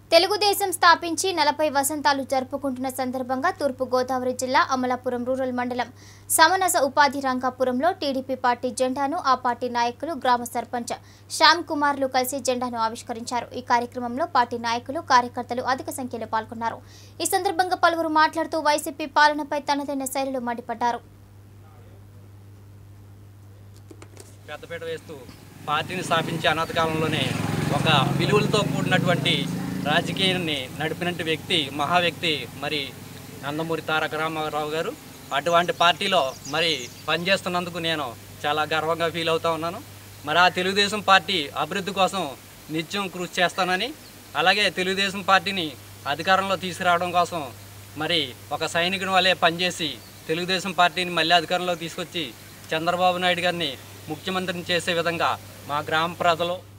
తెలుగుదేశం స్థాపించి నలభై వసంతాలు జరుపుకుంటున్న సందర్భంగా తూర్పు గోదావరి జిల్లా అమలాపురం రూరల్ మండలం సమనస ఉపాధి రంగాపురంలో టీడీపీ పార్టీ జెండాను ఆ పార్టీ నాయకులు గ్రామ సర్పంచ్ శ్యామ్ కుమార్లు కలిసి జెండాను ఆవిష్కరించారు ఈ కార్యక్రమంలో పార్టీ నాయకులు కార్యకర్తలు అధిక సంఖ్యలో పాల్గొన్నారు ఈ సందర్భంగా పలువురు మాట్లాడుతూ వైసీపీ పాలనపై తనదైన శైలిలో మండిపడ్డారు పెద్దపీట వేస్తూ పార్టీని స్థాపించి అనాథ కాలంలోనే ఒక విలువలతో కూడినటువంటి రాజకీయాన్ని నడిపినటువంటి వ్యక్తి మహా వ్యక్తి మరి నందమూరి తారక రామారావు గారు అటువంటి పార్టీలో మరి పనిచేస్తున్నందుకు నేను చాలా గర్వంగా ఫీల్ అవుతా ఉన్నాను మరి ఆ తెలుగుదేశం పార్టీ అభివృద్ధి కోసం నిత్యం కృషి చేస్తానని అలాగే తెలుగుదేశం పార్టీని అధికారంలో తీసుకురావడం కోసం మరి ఒక సైనికుని వల్లే పనిచేసి తెలుగుదేశం పార్టీని మళ్ళీ అధికారంలోకి తీసుకొచ్చి చంద్రబాబు నాయుడు గారిని ముఖ్యమంత్రిని చేసే విధంగా మా గ్రామ ప్రజలు